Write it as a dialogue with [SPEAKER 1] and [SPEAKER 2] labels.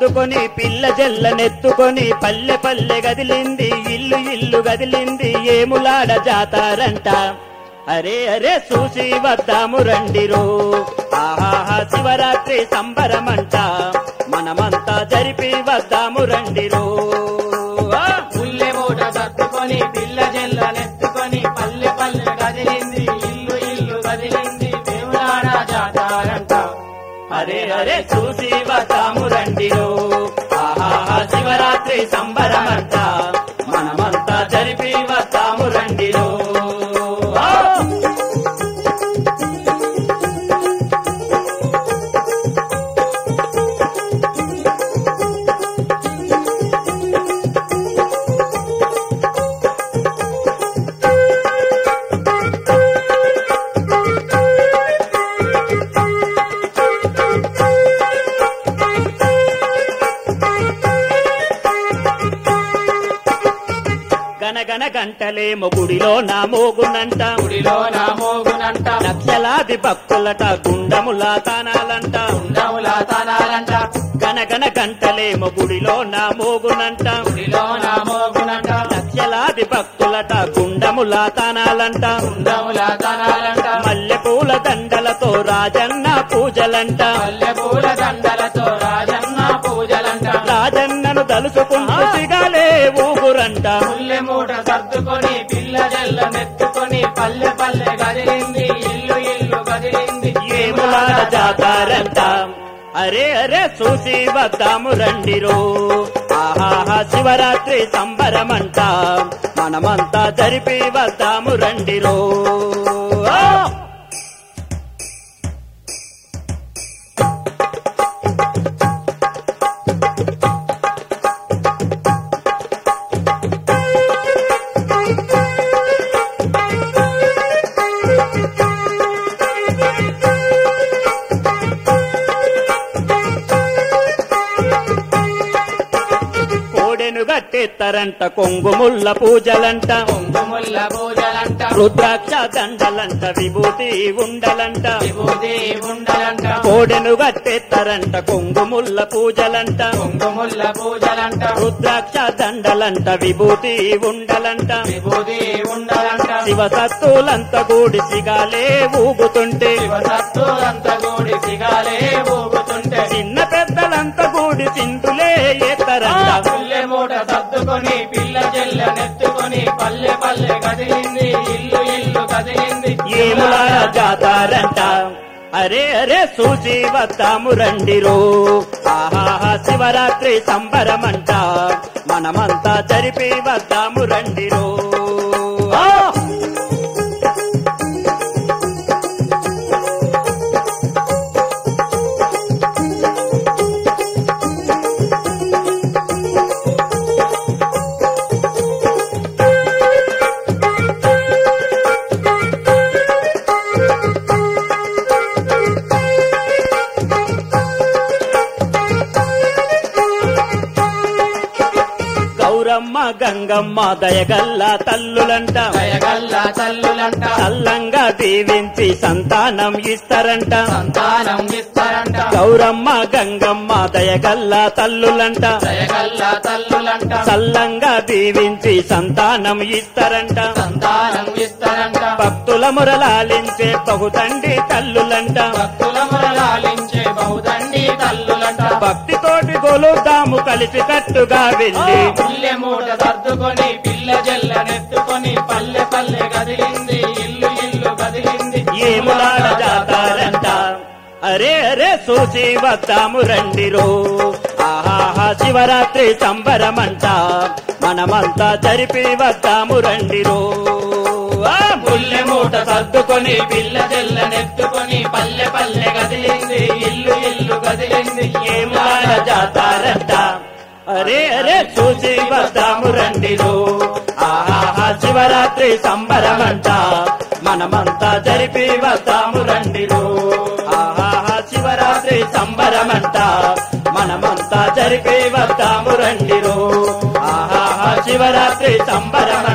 [SPEAKER 1] సర్దుకొని పిల్ల జల్లనెత్తుకొని పల్లె పల్లె గదిలింది ఇల్లు ఇల్లు గదిలింది ఏములాడ జాతారంట అరే అరే చూసి వద్దాము రండిరో ఆహాహా శివరాత్రి సంబరమంట మనమంతా జరిపి వద్దాము రండిరో ఆ!
[SPEAKER 2] పుల్లె మూట సర్దుకొని పిల్ల జల్లనెత్తుకొని పల్లె పల్లె కదిలింది ఇల్లు ఇల్లు కదిలింది దేవులాడ జాతారంట
[SPEAKER 1] అరే అరే చూసి వద్దాము రండిరో ఆహాహా శివరాత్రి సంబరమంట మనమంతా జరిపి వద్దాము రండిరో ఆ! గనగన గంటలేమో గుడిలో నా మోగునంట
[SPEAKER 2] గుడిలో నా మోగునంట
[SPEAKER 1] లక్షలాది భక్తులట గుండముల తానాలంట
[SPEAKER 2] ఉండముల తనాలంట
[SPEAKER 1] గనగన గంటలేమో గుడిలో నా మోగునంట
[SPEAKER 2] గుడిలో నా మోగునంట
[SPEAKER 1] లక్షలాది భక్తులట గుండముల తానాలంట
[SPEAKER 2] ఉండముల తనాలంట
[SPEAKER 1] మల్లె పూల దండలతో రాజన్న పూజలంట
[SPEAKER 2] పల్లె పూల దండలతో రాజన్న పూజలంట
[SPEAKER 1] రాజన్నను తలుసుకుంటూ సిగాలే ఊగురంట
[SPEAKER 2] పుల్లె మూట సర్దుకొని పిల్ల జల్ల నెత్తుకొని పల్లె పల్లె కదిలింది ఇల్లు ఇల్లు కదిలింది
[SPEAKER 1] ఏములాడ జాతారంట అరే అరే చూసి వద్దాము రండిరో ఆహాహా శివరాత్రి సంబరమంట మనమంతా జరిపి వద్దాము రండిరో ఆ! కోడెను గట్టెత్తరంట కొంగుముల్ల పూజలంట
[SPEAKER 2] కుంకుముల్ల పూజలంట
[SPEAKER 1] రుద్రాక్ష దండలంట విభూతి ఉండలంట
[SPEAKER 2] విభూతి ఉండలంట
[SPEAKER 1] కోడెను గట్టెత్తరంట కొంగుముల్ల పూజలంట
[SPEAKER 2] కుంకుముల్ల పూజలంట
[SPEAKER 1] రుద్రాక్ష దండలంట విభూతి ఉండలంట
[SPEAKER 2] విభూతి ఉండలంట
[SPEAKER 1] శివ సత్తులంత గూడి సిగాలే ఊగుతుంటే
[SPEAKER 2] శివసత్తులంత గూడి సిగాలే ఊగుతుంటే
[SPEAKER 1] చిన్న పెద్దలంత గూడి సింధులే ఎత్తరంట
[SPEAKER 2] పుల్లె మూట సర్దుకొని పిల్ల చెల్ల నెత్తుకొని పల్లె పల్లె కదిలింది ఇల్లు ఇల్లు కదిలింది
[SPEAKER 1] ఏములా జాతారంట అరే అరే చూసి వద్దాము రండిరో ఆహాహా శివరాత్రి సంబరమంట మనమంతా జరిపి వద్దాము రండిరో ఆ! గౌరమ్మ గంగమ్మ దయగల్ల తల్లులంట
[SPEAKER 2] దయగల్ల తల్లులంట
[SPEAKER 1] చల్లంగా దీవించి సంతానం ఇస్తారంట
[SPEAKER 2] సంతానం ఇస్తారంట
[SPEAKER 1] గౌరమ్మ గంగమ్మ దయగల్ల తల్లులంట
[SPEAKER 2] దయగల్ల తల్లులంట
[SPEAKER 1] చల్లంగా దీవించి సంతానం ఇస్తారంట
[SPEAKER 2] సంతానం ఇస్తారంట
[SPEAKER 1] భక్తుల మురలాలించే బహుతండి తల్లులంట
[SPEAKER 2] భక్తుల మురళాలించే బహుదండి తల్లులంట
[SPEAKER 1] భక్తితోటి గొలుద్దాము కలిసి కట్టుగా వెళ్ళి
[SPEAKER 2] పుల్లె మూట సర్దుకొని పిల్ల జల్ల నెత్తుకొని పల్లె పల్లె కదిలింది ఇల్లు ఇల్లు కదిలింది
[SPEAKER 1] ఏములాడ జాతారంట అరే అరే చూసి వద్దాము రండిరో ఆహాహా శివరాత్రి సంబరమంట మనమంతా జరిపి వద్దాము రండిరో ఆ!
[SPEAKER 2] పుల్లె మూట సర్దుకొని పిల్ల జల్ల నెత్తుకొని పల్లె పల్లె కదిలింది ఇల్లు ఇల్లు కదిలింది
[SPEAKER 1] ఏమాడ జాతారంట అరే అరే చూసి వద్దాము రండిరో ఆహాహా శివరాత్రి సంబరమంట మనమంతా జరిపి వద్దాము రండిరో ఆహాహా శివరాత్రి సంబరమంట మనమంతా జరిపి వద్దాము రండిరో ఆహాహా శివరాత్రి సంబరమంట